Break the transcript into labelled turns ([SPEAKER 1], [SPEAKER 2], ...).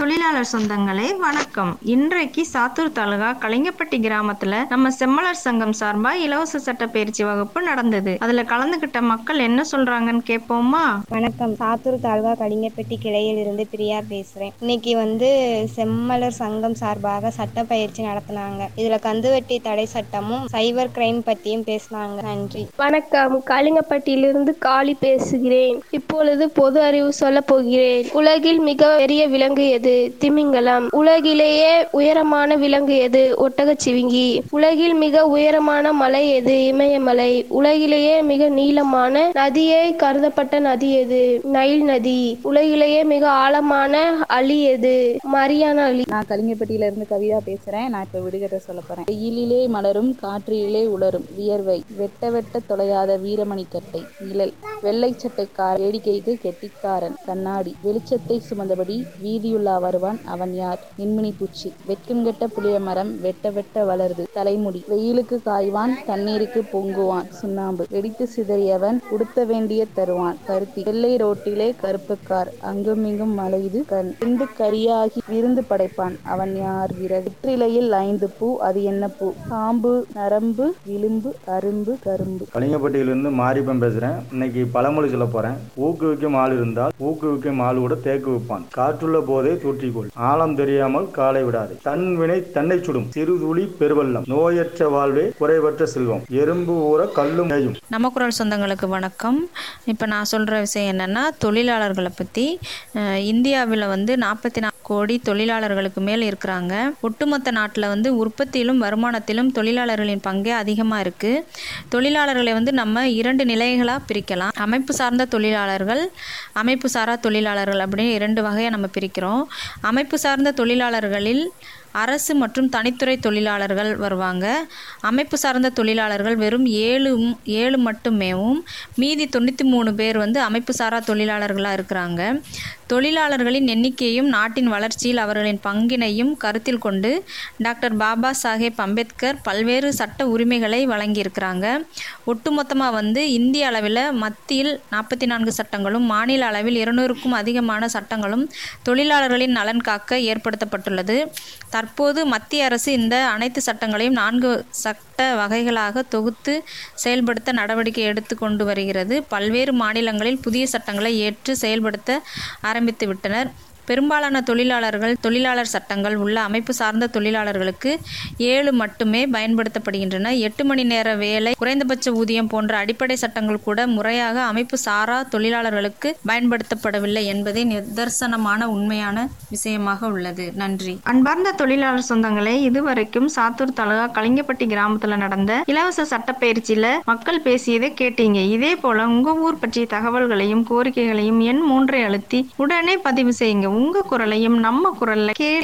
[SPEAKER 1] தொழிலாளர் சொந்தங்களே வணக்கம் இன்றைக்கு சாத்தூர் தாலுகா கலிங்கப்பட்டி கிராமத்துல நம்ம செம்மலர் சங்கம் சார்பா இலவச சட்ட பயிற்சி வகுப்பு நடந்தது அதுல கலந்துகிட்ட மக்கள் என்ன சொல்றாங்கன்னு கேட்போமா
[SPEAKER 2] வணக்கம் சாத்தூர் தாலுகா கடிங்கப்பட்டி கிளையில் இருந்து பிரியா பேசுகிறேன் இன்னைக்கு வந்து செம்மலர் சங்கம் சார்பாக சட்ட பயிற்சி நடத்தினாங்க இதில் கந்துவட்டி தடை சட்டமும் சைபர் கிரைம் பற்றியும் பேசினாங்க நன்றி
[SPEAKER 3] வணக்கம் காளிங்கப்பட்டியிலிருந்து காளி பேசுகிறேன் இப்பொழுது பொது அறிவு சொல்ல போகிறேன் உலகில் மிக பெரிய விலங்கு எது திமிங்கலம் உலகிலேயே உயரமான விலங்கு எது ஒட்டகச்சிவிங்கி உலகில் மிக உயரமான மலை எது இமயமலை உலகிலேயே மிக நீளமான நதியை கருதப்பட்ட நதி எது நைல் நதி உலகிலேயே மிக ஆழமான அலி எது மரியானா அலி
[SPEAKER 4] நான் கலிங்கப்பட்டியில இருந்து கவிதா பேசுறேன் நான் இப்ப விடுகதை சொல்ல போறேன் வெயிலிலே மலரும் காற்றிலே உலரும் வியர்வை வெட்ட வெட்ட தொலையாத வீரமணி கட்டை நிழல் வெள்ளை சட்டைக்கார வேடிக்கைக்கு கெட்டிக்காரன் கண்ணாடி வெளிச்சத்தை சுமந்தபடி வீதியுலா வருவான் அவன் யார் மின்மினி பூச்சி வெட்கம் கெட்ட புளிய மரம் வெட்ட வெட்ட வளருது தலைமுடி வெயிலுக்கு காய்வான் தண்ணீருக்கு பொங்குவான் சுண்ணாம்பு வெடித்து சிதறியவன் உடுத்த வேண்டிய தருவான் பருத்தி வெள்ளை ரோட்டிலே கருப்பு கார் அங்கும் இங்கும் மலையுது கண் ரெண்டு கரியாகி விருந்து படைப்பான் அவன் யார் வீரர் வெற்றிலையில் ஐந்து பூ அது என்ன பூ காம்பு நரம்பு விளிம்பு அரும்பு கரும்பு
[SPEAKER 5] கலிங்கப்பட்டியிலிருந்து மாரிப்பன் பேசுறேன் இன்னைக்கு பழமொழி சொல்ல போறேன் ஊக்குவிக்கும் ஆள் இருந்தால் ஊக்குவிக்கும் ஆள் கூட தேக்கு வைப்பான் காற்றுள்ள போதே தூற்றிக்கொள் ஆழம் தெரியாமல் காலை விடாது தன் வினை தன்னை சுடும் சிறு துளி பெருவெள்ளம் நோயற்ற வாழ்வே குறைவற்ற செல்வம் எறும்பு ஊற கல்லும் மேயும்
[SPEAKER 1] நம்ம குரல் சொந்தங்களுக்கு வணக்கம் இப்போ நான் சொல்கிற விஷயம் என்னென்னா தொழிலாளர்களை பற்றி இந்தியாவில் வந்து நாற்பத்தி நாலு கோடி தொழிலாளர்களுக்கு மேல் இருக்கிறாங்க ஒட்டுமொத்த நாட்டில் வந்து உற்பத்தியிலும் வருமானத்திலும் தொழிலாளர்களின் பங்கே அதிகமாக இருக்குது தொழிலாளர்களை வந்து நம்ம இரண்டு நிலைகளாக பிரிக்கலாம் அமைப்பு சார்ந்த தொழிலாளர்கள் அமைப்பு சாரா தொழிலாளர்கள் அப்படின்னு இரண்டு வகையாக நம்ம பிரிக்கிறோம் அமைப்பு சார்ந்த தொழிலாளர்களில் அரசு மற்றும் தனித்துறை தொழிலாளர்கள் வருவாங்க அமைப்பு சார்ந்த தொழிலாளர்கள் வெறும் ஏழு ஏழு மட்டுமேவும் மீதி தொண்ணூற்றி மூணு பேர் வந்து அமைப்பு சாரா தொழிலாளர்களாக இருக்கிறாங்க தொழிலாளர்களின் எண்ணிக்கையும் நாட்டின் வளர்ச்சியில் அவர்களின் பங்கினையும் கருத்தில் கொண்டு டாக்டர் பாபா சாஹேப் அம்பேத்கர் பல்வேறு சட்ட உரிமைகளை வழங்கியிருக்கிறாங்க ஒட்டுமொத்தமாக வந்து இந்திய அளவில் மத்தியில் நாற்பத்தி நான்கு சட்டங்களும் மாநில அளவில் இருநூறுக்கும் அதிகமான சட்டங்களும் தொழிலாளர்களின் நலன் காக்க ஏற்படுத்தப்பட்டுள்ளது தற்போது மத்திய அரசு இந்த அனைத்து சட்டங்களையும் நான்கு சட்ட வகைகளாக தொகுத்து செயல்படுத்த நடவடிக்கை எடுத்து கொண்டு வருகிறது பல்வேறு மாநிலங்களில் புதிய சட்டங்களை ஏற்று செயல்படுத்த ஆரம்பித்து விட்டனர் பெரும்பாலான தொழிலாளர்கள் தொழிலாளர் சட்டங்கள் உள்ள அமைப்பு சார்ந்த தொழிலாளர்களுக்கு ஏழு மட்டுமே பயன்படுத்தப்படுகின்றன எட்டு மணி நேர வேலை குறைந்தபட்ச ஊதியம் போன்ற அடிப்படை சட்டங்கள் கூட முறையாக அமைப்பு சாரா தொழிலாளர்களுக்கு பயன்படுத்தப்படவில்லை என்பதே நிதர்சனமான உண்மையான விஷயமாக உள்ளது நன்றி அன்பார்ந்த தொழிலாளர் சொந்தங்களே இதுவரைக்கும் சாத்தூர் தாலுகா கலிங்கப்பட்டி கிராமத்துல நடந்த இலவச சட்டப்பயிற்சியில மக்கள் பேசியதை கேட்டீங்க இதே போல உங்க ஊர் பற்றிய தகவல்களையும் கோரிக்கைகளையும் எண் மூன்றை அழுத்தி உடனே பதிவு செய்யுங்க உங்க குரலையும் நம்ம குரல்ல கே